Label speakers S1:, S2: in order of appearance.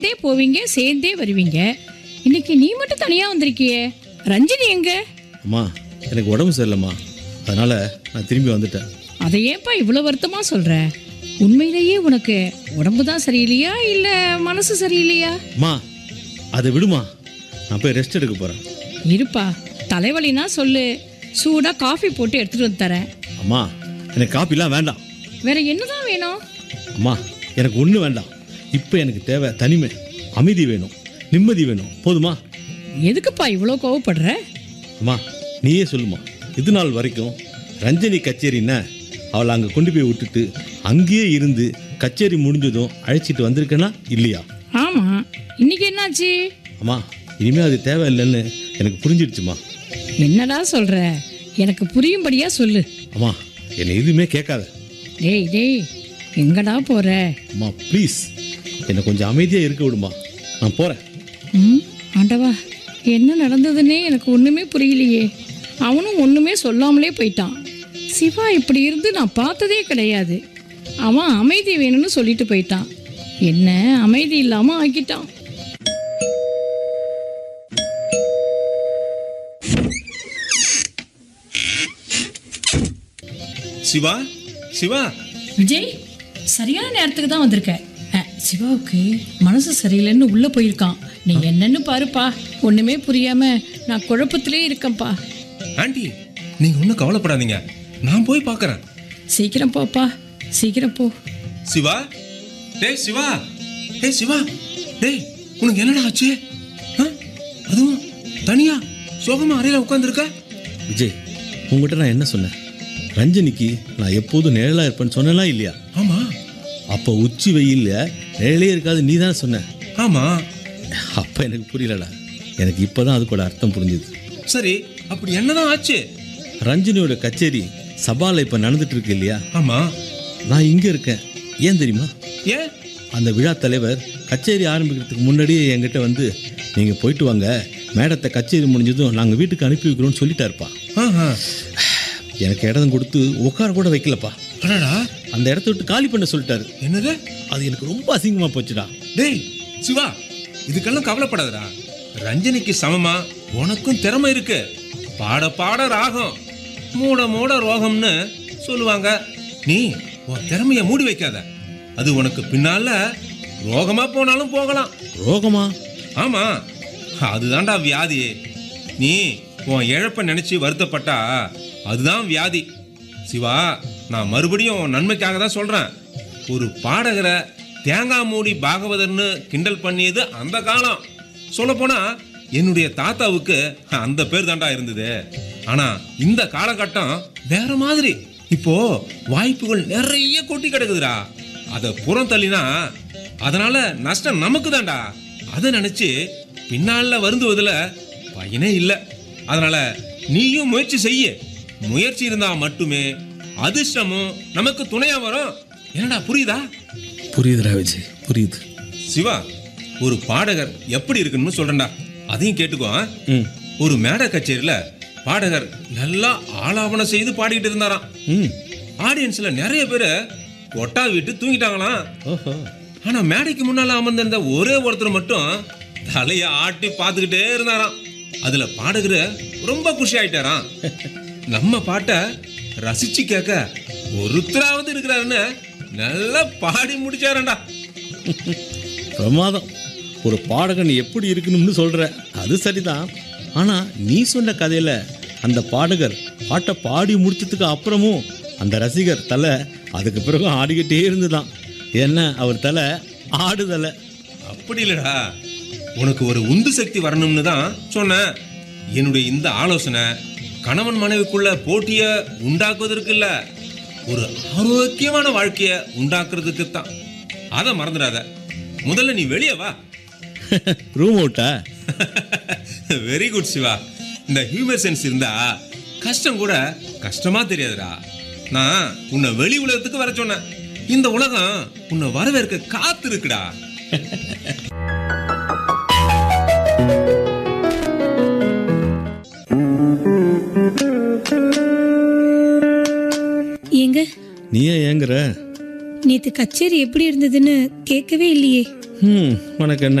S1: சேர்ந்தே போவீங்க சேர்ந்தே வருவீங்க இன்னைக்கு நீ மட்டும் தனியா வந்திருக்கியே ரஞ்சினி எங்க
S2: அம்மா எனக்கு உடம்பு சரியில்லைம்மா அதனால் நான் திரும்பி வந்துட்டேன்
S1: அதை ஏன்பா இவ்வளவு வருத்தமா சொல்ற உண்மையிலேயே உனக்கு உடம்பு தான் சரியில்லையா இல்ல மனசு சரியில்லையா
S2: அம்மா அதை விடுமா நான் போய் ரெஸ்ட் எடுக்க போகிறேன்
S1: இருப்பா தலைவலினா சொல்லு சூடா காஃபி போட்டு எடுத்துட்டு வந்து தரேன்
S2: அம்மா எனக்கு காப்பிலாம் வேண்டாம்
S1: வேற என்னதான் வேணும்
S2: அம்மா எனக்கு ஒன்று வேண்டாம் இப்போ எனக்கு தேவை தனிமை அமைதி வேணும் நிம்மதி வேணும் போதுமா
S1: எதுக்குப்பா இவ்வளோ கோவப்படுற
S2: அம்மா நீயே சொல்லுமா இது நாள் வரைக்கும் ரஞ்சனி கச்சேரின்னா அவளை அங்கே கொண்டு போய் விட்டுட்டு அங்கேயே இருந்து கச்சேரி முடிஞ்சதும் அழைச்சிட்டு வந்திருக்கேனா இல்லையா
S1: ஆமா இன்னைக்கு என்னாச்சு
S2: அம்மா இனிமேல் அது தேவையில்லைன்னு எனக்கு புரிஞ்சிடுச்சுமா
S1: என்னடா சொல்ற எனக்கு புரியும்படியா சொல்லு
S2: அம்மா என்னை எதுவுமே கேட்காத
S1: டேய் டேய் எங்கடா போற
S2: அம்மா ப்ளீஸ் என்னை கொஞ்சம் அமைதியாக இருக்க விடுமா நான் போகிறேன்
S1: ம் ஆண்டவா என்ன நடந்ததுன்னே எனக்கு ஒண்ணுமே புரியலையே அவனும் ஒண்ணுமே சொல்லாமலே போயிட்டான் சிவா இப்படி இருந்து நான் பார்த்ததே கிடையாது அவன் அமைதி வேணும்னு சொல்லிட்டு போயிட்டான் என்ன அமைதி இல்லாம ஆக்கிட்டான்
S3: சிவா சிவா
S1: விஜய் சரியான நேரத்துக்கு தான் வந்திருக்க அஹ், சிவாவுக்கு மனசு சரியில்லைன்னு உள்ள போயிருக்கான் நீ என்னன்னு பாருப்பா ஒண்ணுமே புரியாம நான் குழப்பத்திலே இருக்கேன்ப்பா
S3: ஆண்டி நீங்க ஒன்றும் கவலைப்படாதீங்க நான் போய் பார்க்கறேன்
S1: சீக்கிரம் போப்பா சீக்கிரம் போ
S3: சிவா டேய் சிவா டேய் சிவா டேய் உனக்கு என்னடா ஆச்சு ஆ? அதுவும் தனியா சோகமா அறையில உட்காந்துருக்க
S2: விஜய் உங்ககிட்ட நான் என்ன சொன்னேன் ரஞ்சனிக்கு நான் எப்போதும் நிழலாக இருப்பேன்னு சொன்னேனா இல்லையா
S3: ஆமா
S2: அப்போ உச்சி வெயில்ல நிழலே இருக்காது நீ தானே சொன்ன
S3: ஆமா
S2: அப்போ எனக்கு புரியலடா எனக்கு இப்போதான் அதுக்கோட அர்த்தம் புரிஞ்சுது
S3: சரி அப்படி என்னதான் ஆச்சு
S2: ரஞ்சனியோட கச்சேரி சபால இப்போ நடந்துட்டு இருக்கு இல்லையா
S3: ஆமா
S2: நான் இங்கே இருக்கேன் ஏன் தெரியுமா
S3: ஏன்
S2: அந்த விழா தலைவர் கச்சேரி ஆரம்பிக்கிறதுக்கு முன்னாடியே என்கிட்ட வந்து நீங்கள் போயிட்டு வாங்க மேடத்தை கச்சேரி முடிஞ்சதும் நாங்கள் வீட்டுக்கு அனுப்பி வைக்கிறோம்னு சொல்லிட்டாருப்பா
S3: ஆஹா.
S2: எனக்கு இடம் கொடுத்து உட்கார கூட வைக்கலப்பா
S3: அடடா
S2: அந்த இடத்த விட்டு காலி பண்ண சொல்லிட்டாரு
S3: என்னது
S2: அது எனக்கு ரொம்ப அசிங்கமாக போச்சுடா
S3: டேய் சிவா இதுக்கெல்லாம் கவலைப்படாதடா ரஞ்சனிக்கு சமமா உனக்கும் திறமை இருக்கு பாட பாட ராகம் மூட மூட ரோகம்னு சொல்லுவாங்க நீ உன் திறமைய மூடி வைக்காத அது உனக்கு பின்னால ரோகமா போனாலும் போகலாம்
S2: ரோகமா
S3: ஆமா அதுதான்டா வியாதி நீ உன் இழப்ப நினைச்சு வருத்தப்பட்டா அதுதான் வியாதி சிவா நான் மறுபடியும் உன் நன்மைக்காக தான் சொல்றேன் ஒரு பாடகரை தேங்காய் மூடி பாகவதர்னு கிண்டல் பண்ணியது அந்த காலம் சொல்லப்போனா என்னுடைய தாத்தாவுக்கு அந்த பேர் தாண்டா இருந்தது ஆனா இந்த காலகட்டம் வேற மாதிரி இப்போ வாய்ப்புகள் நிறைய கொட்டி கிடக்குதுடா அதை புறம் தள்ளினா அதனால நஷ்டம் நமக்கு தான்டா அதை நினைச்சு பின்னால வருந்துவதுல பயனே இல்லை அதனால நீயும் முயற்சி செய்ய முயற்சி இருந்தா மட்டுமே அதிர்ஷ்டமும் நமக்கு துணையா வரும் என்னடா புரியுதா
S2: புரியுதுடா விஜய் புரியுது
S3: சிவா ஒரு பாடகர் எப்படி இருக்குன்னு சொல்றேன்டா அதையும் கேட்டுக்கோ ஆ?
S2: ம்
S3: ஒரு மேடை கச்சேரியில பாடகர் நல்லா ஆலாபனம் செய்து பாடிக்கிட்டு இருந்தாராம்
S2: ம்
S3: ஆடியன்ஸ்ல நிறைய பேர் ஒட்டா விட்டு தூங்கிட்டாங்களாம்
S2: ஓஹோ
S3: ஆனா மேடைக்கு முன்னால அமர்ந்திருந்த ஒரே ஒருத்தர் மட்டும் தலைய ஆட்டி பார்த்துக்கிட்டே இருந்தாராம் அதுல பாடகர் ரொம்ப குஷி ஆயிட்டாராம் நம்ம பாட்டை ரசிச்சு கேட்க ஒருத்தராவது இருக்கிறாருன்னு நல்லா பாடி முடிச்சாரண்டா
S2: பிரமாதம் ஒரு பாடகன் எப்படி இருக்கணும்னு சொல்ற அது சரிதான் ஆனா நீ சொன்ன கதையில அந்த பாடகர் பாட்டை பாடி முடிச்சதுக்கு அப்புறமும் அந்த ரசிகர் தலை அதுக்கு பிறகு ஆடிக்கிட்டே இருந்துதான் ஏன்னா அவர் தலை ஆடுதலை
S3: அப்படி இல்லடா உனக்கு ஒரு உந்து சக்தி வரணும்னு தான் சொன்னேன் என்னுடைய இந்த ஆலோசனை கணவன் மனைவிக்குள்ள போட்டிய உண்டாக்குவதற்கு இல்ல ஒரு ஆரோக்கியமான வாழ்க்கைய உண்டாக்குறதுக்கு தான் அதை மறந்துடாத முதல்ல நீ வெளியே வா
S2: ரூம் அவுட்டா
S3: வெரி குட் சிவா இந்த ஹியூமர் சென்ஸ் இருந்தா கஷ்டம் கூட கஷ்டமா தெரியாதுடா நான் உன்னை வெளி உலகத்துக்கு வர சொன்னேன் இந்த உலகம் உன்னை வரவேற்க காத்து இருக்குடா
S4: ஏங்க
S2: நீ ஏன் ஏங்குற
S4: நேத்து கச்சேரி எப்படி இருந்ததுன்னு கேட்கவே இல்லையே
S2: ம் உனக்கு என்ன